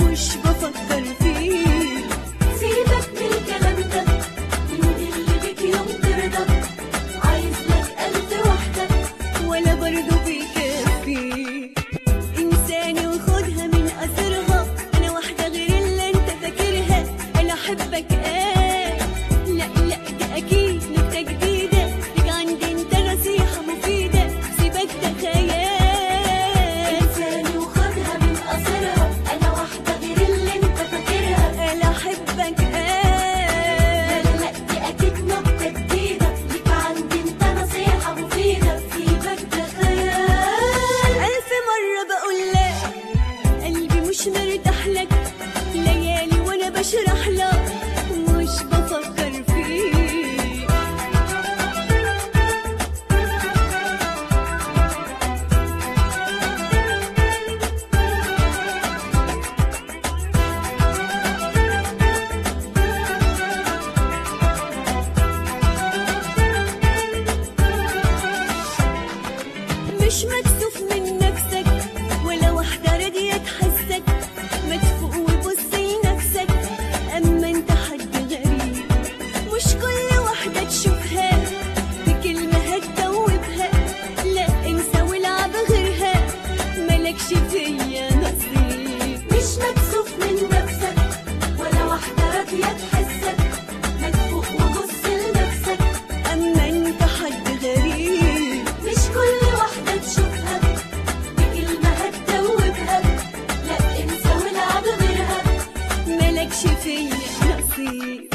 مش بفكر فيه سيبك من الكلام ده مين اللي بيك يوم ترضى عايز لك ألف واحدة ولا برضه بيكفي انساني وخدها من اثرها انا واحده غير اللي انت فاكرها انا احبك ايه لا لا ده اكيد نكته جديده ليك عندي انت نصيحه مفيده سيبك ده خيال إنساني وخدها من قصرها أنا واحدة غير اللي أنت فاكرها انا احبك لا ايه لا لا دي أكيد نكتة جديدة ليك عندي أنت نصيحة مفيدة سيبك ده خيال ألف مرة بقول لك قلبي مش مرتاح لك ليالي وأنا بشرح لك مش بفكر فيك مش مكسوف من نفسك ولا واحدة راضية تحسك ما تفوق وبص لنفسك أما أنت حد غريب مش كل واحدة تشوفها بكلمة هتدوبها لا انسى والعب غيرها مالكش فيا نصيب مش مكسوف من نفسك ولا واحدة راضية تحسك ما تفوق وبص لنفسك أما أنت حد غريب مش كل واحدة تشوفها بكلمة هتدوبها لا انسى والعب غيرها مالكش فيا نصيب